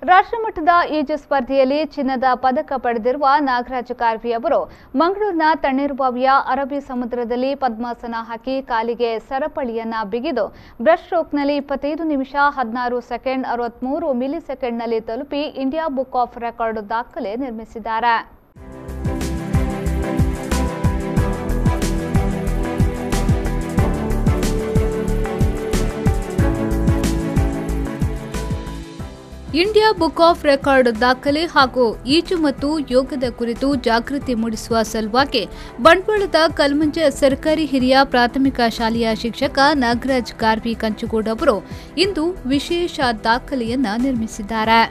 ರಾಷ್ಟ್ರಮಟ್ಟದ ಈಜು ಸ್ಪರ್ಧೆಯಲ್ಲಿ ಚಿನ್ನದ ಪದಕ ಪಡೆದಿರುವ ನಾಗರಾಜ ಕಾರ್ವಿ ಅವರು ಮಂಗಳೂರಿನ ತಣ್ಣೀರುಬಾವಿಯ ಅರಬ್ಬಿ ಸಮುದ್ರದಲ್ಲಿ ಪದ್ಮಾಸನ ಹಾಕಿ ಕಾಲಿಗೆ ಸರಪಳಿಯನ್ನ ಬಿಗಿದು ಬ್ರಷ್ ಸ್ಟ್ರೋಕ್ನಲ್ಲಿ ಇಪ್ಪತ್ತೈದು ನಿಮಿಷ ಹದಿನಾರು ಸೆಕೆಂಡ್ ಅರವತ್ಮೂರು ಮಿಲಿ ಸೆಕೆಂಡ್ನಲ್ಲಿ ತಲುಪಿ ಇಂಡಿಯಾ ಬುಕ್ ಆಫ್ ರೆಕಾರ್ಡ್ ದಾಖಲೆ ನಿರ್ಮಿಸಿದ್ದಾರೆ ಇಂಡಿಯಾ ಬುಕ್ ಆಫ್ ರೆಕಾರ್ಡ್ ದಾಖಲೆ ಹಾಗೂ ಈಜು ಮತ್ತು ಯೋಗದ ಕುರಿತು ಜಾಗೃತಿ ಮೂಡಿಸುವ ಸಲುವಾಗಿ ಬಂಟ್ವಾಳದ ಕಲ್ಮಂಜ ಸರ್ಕಾರಿ ಹಿರಿಯ ಪ್ರಾಥಮಿಕ ಶಾಲೆಯ ಶಿಕ್ಷಕ ನಾಗರಾಜ್ ಕಾರ್ವಿ ಕಂಚುಗೋಡ್ ಅವರು ಇಂದು ವಿಶೇಷ ದಾಖಲೆಯನ್ನ ನಿರ್ಮಿಸಿದ್ದಾರೆ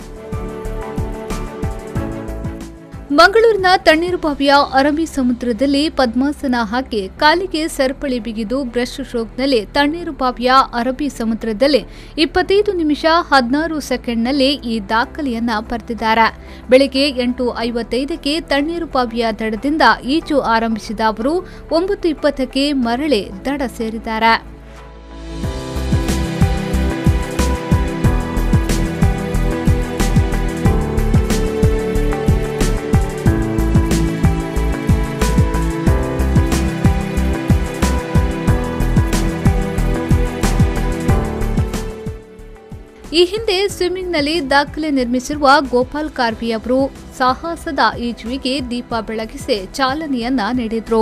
ಮಂಗಳೂರಿನ ತಣ್ಣೀರುಬಾವಿಯ ಅರಬ್ಬಿ ಸಮುದ್ರದಲ್ಲಿ ಪದ್ಮಾಸನ ಹಾಕಿ ಕಾಲಿಗೆ ಸರಪಳಿ ಬಿಗಿದು ಬ್ರಷ್ ಸ್ಟ್ರೋಕ್ನಲ್ಲಿ ತಣ್ಣೀರುಬಾವಿಯ ಅರಬ್ಬಿ ಸಮುದ್ರದಲ್ಲಿ ಇಪ್ಪತ್ತೈದು ನಿಮಿಷ ಹದಿನಾರು ಸೆಕೆಂಡ್ನಲ್ಲಿ ಈ ದಾಖಲೆಯನ್ನ ಬರೆದಿದ್ದಾರೆ ಬೆಳಗ್ಗೆ ಎಂಟು ಐವತ್ತೈದಕ್ಕೆ ತಣ್ಣೀರುಬಾವಿಯ ದಡದಿಂದ ಈಜು ಆರಂಭಿಸಿದ ಅವರು ಒಂಬತ್ತು ಇಪ್ಪತ್ತಕ್ಕೆ ಮರಳಿ ದಡ ಸೇರಿದ್ದಾರೆ ಈ ಹಿಂದೆ ಸ್ವಿಮ್ಮಿಂಗ್ನಲ್ಲಿ ದಾಖಲೆ ನಿರ್ಮಿಸಿರುವ ಗೋಪಾಲ್ ಕಾರ್ವಿ ಅವರು ಸಾಹಸದ ಈಜುವಿಗೆ ದೀಪ ಬೆಳಗಿಸಿ ಚಾಲನೆಯನ್ನ ನೀಡಿದ್ರು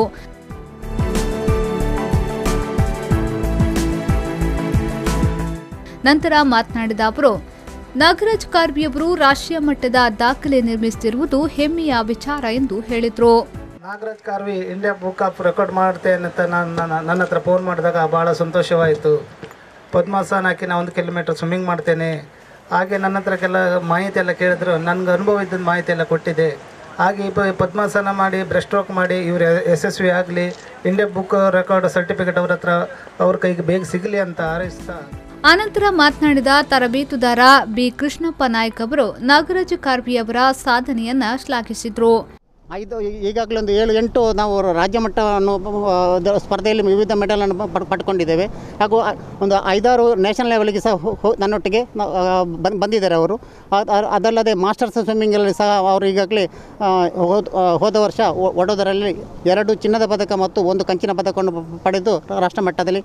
ನಂತರ ಮಾತನಾಡಿದ ಅವರು ನಾಗರಾಜ್ ಕಾರ್ವಿ ಅವರು ರಾಷ್ಟ್ರೀಯ ಮಟ್ಟದ ದಾಖಲೆ ನಿರ್ಮಿಸುತ್ತಿರುವುದು ಹೆಮ್ಮೆಯ ವಿಚಾರ ಎಂದು ಹೇಳಿದ್ರು Nagaraj Karvi India book of record ಮಾಡ್ತೇನೆ ಅಂತ ನಾನು ನನ್ನ- ನನ್ನ ಹತ್ರ ಫೋನ್ ಮಾಡಿದಾಗ ಭಾಳ ಸಂತೋಷವಾಯಿತು ಪದ್ಮಾಸನ ಹಾಕಿ ನಾನು ಒಂದು ಕಿಲೋಮೀಟರ್ ಸ್ವಿಮ್ಮಿಂಗ್ ಮಾಡ್ತೇನೆ ಹಾಗೆ ನನ್ನ ಹತ್ರ ಕೆಲ ಮಾಹಿತಿ ಎಲ್ಲ ಕೇಳಿದ್ರು ನನಗೆ ಅನುಭವ ಇದ್ದ ಮಾಹಿತಿ ಎಲ್ಲ ಕೊಟ್ಟಿದೆ ಹಾಗೆ ಇಪ್ಪ ಪದ್ಮಾಸನ ಮಾಡಿ ಬ್ರೆಸ್ಟ್ ಸ್ಟ್ರೋಕ್ ಮಾಡಿ ಇವರು ಯಶಸ್ವಿ ಆಗಲಿ ಇಂಡಿಯಾ ಬುಕ್ ರೆಕಾರ್ಡ್ ಸರ್ಟಿಫಿಕೇಟ್ ಅವ್ರ ಹತ್ರ ಅವ್ರ ಕೈಗೆ ಬೇಗ ಸಿಗಲಿ ಅಂತ ಹಾರೈಸ್ತಾ ಆನಂತರ ಮಾತನಾಡಿದ ತರಬೇತುದಾರ ಬಿ ಕೃಷ್ಣಪ್ಪ ನಾಯ್ಕ್ ಅವರು ನಾಗರಾಜ ಕಾರ್ವಿ ಅವರ ಸಾಧನೆಯನ್ನ ಶ್ಲಾಘಿಸಿದ್ರು ಐದು ಈ- ಈಗಾಗಲೇ ಒಂದು ಏಳು ಎಂಟು ನಾವು ರಾಜ್ಯ ಮಟ್ಟವನ್ನು ಆ, ದ- ಸ್ಪರ್ಧೆಯಲ್ಲಿ ವಿವಿಧ ಮೆಡಲನ್ನು ಪಡ್- ಪಡ್ಕೊಂಡಿದ್ದೇವೆ ಹಾಗೂ ಆ, ಒಂದು ಐದಾರು ನ್ಯಾಷನಲ್ ಲೆವೆಲ್ಗೆ ಸಹ ಹೋ- ಹೋ- ನನ್ನೊಟ್ಟಿಗೆ ನಾವು, ಆ, ಬಂದ್- ಬಂದಿದ್ದಾರೆ ಅವರು ಆ- ಆ- ಅದಲ್ಲದೆ ಮಾಸ್ಟರ್ಸ್ ಸ್ವಿಮ್ಮಿಂಗಲ್ಲಿ ಸಹ ಅವರು ಈಗಾಗಲೇ ಆ, ಹೋದ ಆ, ಹೋದ ವರ್ಷ ಒ- ವಡೋದರಲ್ಲಿ ಎರಡು ಚಿನ್ನದ ಪದಕ ಮತ್ತು ಒಂದು ಕಂಚಿನ ಪದಕವನ್ನು ಪ- ಪಡೆದು ರಾಷ್ಟ್ರ ಮಟ್ಟದಲ್ಲಿ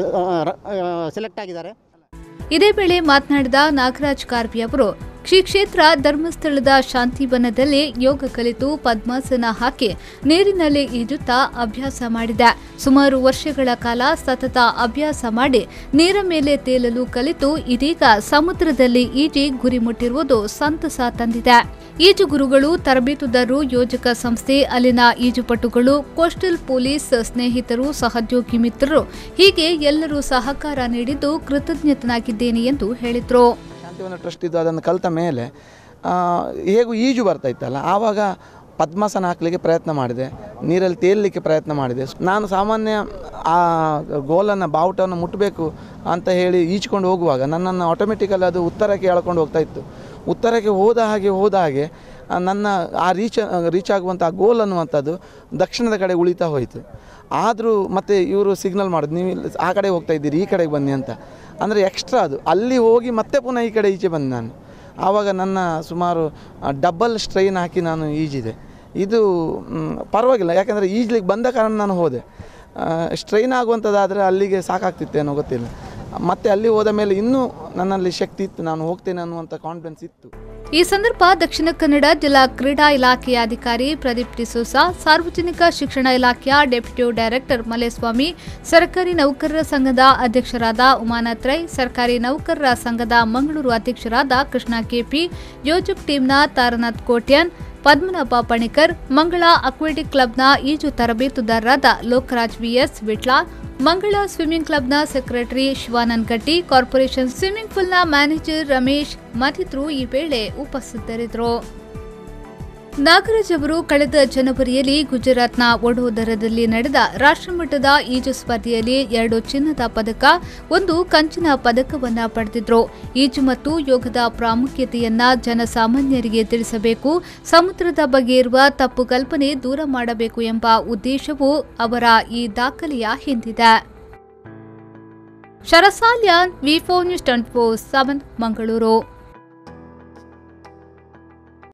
ಸೆಲೆಕ್ಟ್ ಆಗಿದ್ದಾರೆ ಇದೇ ವೇಳೆ ಮಾತನಾಡಿದ ನಾಗರಾಜ್ ಕಾರ್ವಿ ಅವರು ಶ್ರೀ ಕ್ಷೇತ್ರ ಧರ್ಮಸ್ಥಳದ ಶಾಂತಿವನದಲ್ಲಿ ಯೋಗ ಕಲಿತು ಪದ್ಮಾಸನ ಹಾಕಿ ನೀರಿನಲ್ಲಿ ಈಜುತ್ತಾ ಅಭ್ಯಾಸ ಮಾಡಿದೆ ಸುಮಾರು ವರ್ಷಗಳ ಕಾಲ ಸತತ ಅಭ್ಯಾಸ ಮಾಡಿ ನೀರ ಮೇಲೆ ತೇಲಲು ಕಲಿತು ಇದೀಗ ಸಮುದ್ರದಲ್ಲಿ ಈಜಿ ಗುರಿ ಮುಟ್ಟಿರುವುದು ಸಂತಸ ತಂದಿದೆ ಈಜು ಗುರುಗಳು ತರಬೇತುದಾರರು ಯೋಜಕ ಸಂಸ್ಥೆ ಅಲ್ಲಿನ ಈಜುಪಟುಗಳು ಕೋಸ್ಟಲ್ ಪೊಲೀಸ್ ಸ್ನೇಹಿತರು ಸಹೋದ್ಯೋಗಿ ಮಿತ್ರರು ಹೀಗೆ ಎಲ್ಲರೂ ಸಹಕಾರ ನೀಡಿದ್ದು ಕೃತಜ್ಞತನಾಗಿದ್ದೇನೆ ಎಂದು ಹೇಳಿದ್ರು ಶಾಂತಿವನ ಟ್ರಸ್ಟ್ ಇದು ಅದನ್ನು ಕಲಿತ ಮೇಲೆ ಆ, ಹೇಗೂ ಈಜು ಬರ್ತಾ ಇತ್ತಲ್ಲ ಆವಾಗ ಪದ್ಮಾಸನ ಹಾಕಲಿಕ್ಕೆ ಪ್ರಯತ್ನ ಮಾಡಿದೆ ನೀರಲ್ಲಿ ತೇಲಲಿಕ್ಕೆ ಪ್ರಯತ್ನ ಮಾಡಿದೆ ನಾನು ಸಾಮಾನ್ಯ ಆ ಗೋಲನ್ನು ಬಾವುಟವನ್ನು ಮುಟ್ಟಬೇಕು ಅಂತ ಹೇಳಿ ಈಜ್ಕೊಂಡು ಹೋಗುವಾಗ ನನ್ನನ್ನು ಆಟೋಮೆಟಿಕಲ್ಲಿ ಅದು ಉತ್ತರಕ್ಕೆ ಎಳ್ಕೊಂಡು ಹೋಗ್ತಾ ಇತ್ತು ಉತ್ತರಕ್ಕೆ ಹೋದ ಹಾಗೆ ಹೋದ ಹಾಗೆ ಆ, ನನ್ನ ಆ ರೀಚ್ ರೀಚ್ ಆಗುವಂಥ ಆ ಗೋಲ್ ಅನ್ನುವಂಥದ್ದು ದಕ್ಷಿಣದ ಕಡೆ ಉಳಿತಾ ಹೋಯಿತು ಆದರೂ ಮತ್ತೆ ಇವರು ಸಿಗ್ನಲ್ ಮಾಡೋದು ನೀವು ಇಲ್ಲಿ ಆ ಕಡೆ ಹೋಗ್ತಾ ಇದ್ದೀರಿ ಈ ಕಡೆಗೆ ಬನ್ನಿ ಅಂತ ಅಂದರೆ ಎಕ್ಸ್ಟ್ರಾ ಅದು ಅಲ್ಲಿ ಹೋಗಿ ಮತ್ತೆ ಪುನಃ ಈ ಕಡೆ ಈಚೆ ಬಂದೆ ನಾನು ಆವಾಗ ನನ್ನ ಸುಮಾರು ಡಬಲ್ ಸ್ಟ್ರೈನ್ ಹಾಕಿ ನಾನು ಈಜಿದೆ ಇದು ಮ್, ಪರವಾಗಿಲ್ಲ ಯಾಕೆಂದರೆ ಈಜ್ಲಿಕ್ಕೆ ಬಂದ ಕಾರಣ ನಾನು ಹೋದೆ ಸ್ಟ್ರೈನ್ ಆಗುವಂಥದ್ದಾದರೆ ಅಲ್ಲಿಗೆ ಸಾಕಾಗ್ತಿತ್ತೇನೋ ಗೊತ್ತಿಲ್ಲ ಮತ್ತೆ ಅಲ್ಲಿ ಹೋದ ಮೇಲೆ ಇನ್ನೂ ನನ್ನಲ್ಲಿ ಶಕ್ತಿ ಇತ್ತು ನಾನು ಹೋಗ್ತೇನೆ ಅನ್ನುವಂಥ ಕಾನ್ಫಿಡೆನ್ಸ್ ಇತ್ತು ಈ ಸಂದರ್ಭ ದಕ್ಷಿಣ ಕನ್ನಡ ಜಿಲ್ಲಾ ಕ್ರೀಡಾ ಇಲಾಖೆಯ ಅಧಿಕಾರಿ ಪ್ರದೀಪ್ ಡಿಸೋಸ ಸಾರ್ವಜನಿಕ ಶಿಕ್ಷಣ ಇಲಾಖೆಯ ಡೆಪ್ಯೂಟಿ ಡೈರೆಕ್ಟರ್ ಮಲೇಸ್ವಾಮಿ ಸರ್ಕಾರಿ ನೌಕರರ ಸಂಘದ ಅಧ್ಯಕ್ಷರಾದ ಉಮಾನಾಥ್ ರೈ ಸರ್ಕಾರಿ ನೌಕರರ ಸಂಘದ ಮಂಗಳೂರು ಅಧ್ಯಕ್ಷರಾದ ಕೃಷ್ಣ ಕೆಪಿ ಯೋಜಕ್ ಟೀಮ್ನ ತಾರನಾಥ್ ಕೋಟ್ಯನ್ ಪದ್ಮನಾಭ ಪಣಿಕರ್ ಮಂಗಳ ಅಕ್ವೆಟಿಕ್ ಕ್ಲಬ್ನ ಈಜು ತರಬೇತುದಾರರಾದ ಲೋಕರಾಜ್ ವಿಎಸ್ ವಿಟ್ಲ ಮಂಗಳ ಸ್ವಿಮ್ಮಿಂಗ್ ಕ್ಲಬ್ನ secretary Shivanand Gatti corporation swimming ಪೂಲ್ನ ಮ್ಯಾನೇಜರ್ ರಮೇಶ್ ಮತ್ತಿತರರು ಈ ವೇಳೆ ಉಪಸ್ಥಿತರಿದ್ದರು ನಾಗರಾಜ್ ಅವರು ಕಳೆದ ಜನವರಿಯಲ್ಲಿ ಗುಜರಾತ್ನ ವಡೋದರದಲ್ಲಿ ನಡೆದ ರಾಷ್ಟ್ರಮಟ್ಟದ ಈಜು ಸ್ಪರ್ಧೆಯಲ್ಲಿ ಎರಡು ಚಿನ್ನದ ಪದಕ ಒಂದು ಕಂಚಿನ ಪದಕವನ್ನ ಪಡೆದಿದ್ರು ಈಜು ಮತ್ತು ಯೋಗದ ಪ್ರಾಮುಖ್ಯತೆಯನ್ನ ಜನಸಾಮಾನ್ಯರಿಗೆ ತಿಳಿಸಬೇಕು ಸಮುದ್ರದ ಬಗ್ಗೆ ಇರುವ ತಪ್ಪು ಕಲ್ಪನೆ ದೂರ ಮಾಡಬೇಕು ಎಂಬ ಉದ್ದೇಶವು ಅವರ ಈ ದಾಖಲೆಯ ಹಿಂದಿದೆ ಶರಸಾಲ್ಯಾನ್ V four news twenty four seven Mangaluru